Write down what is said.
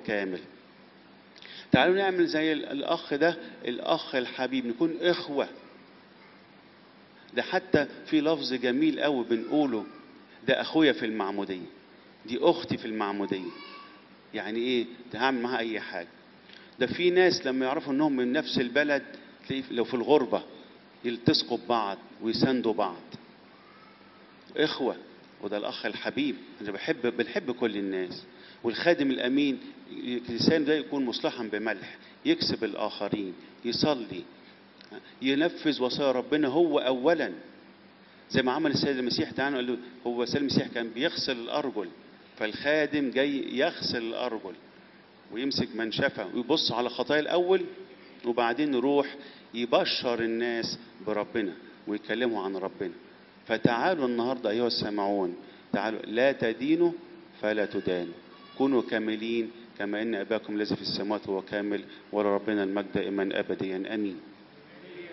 كامل تعالوا نعمل زي ال- الأخ ده الأخ الحبيب نكون إخوة ده حتى في لفظ جميل قوي بنقوله ده أخويا في المعمودية دي أختي في المعمودية يعني إيه ده هعمل معاها أي حاجة ده في ناس لما يعرفوا إنهم من نفس البلد تلاقيه لو في الغربة يلتصقوا ببعض ويساندوا بعض إخوة وده الأخ الحبيب أنا بحب بنحب كل الناس والخادم الأمين الإنسان ده يكون مصلحا بملح يكسب الآخرين يصلي ينفذ وصايا ربنا هو أولا زي ما عمل السيد المسيح تعالى قال له هو السيد المسيح كان بيغسل الأرجل فالخادم جاي يغسل الأرجل ويمسك منشفة ويبص على خطايا الأول وبعدين يروح يبشر الناس بربنا ويكلموا عن ربنا فتعالوا النهاردة أيها السامعون تعالوا لا تدينوا فلا تدانوا كونوا كاملين كما ان اباكم الذي في السماوات هو كامل ولربنا المجد دائما ابديا امين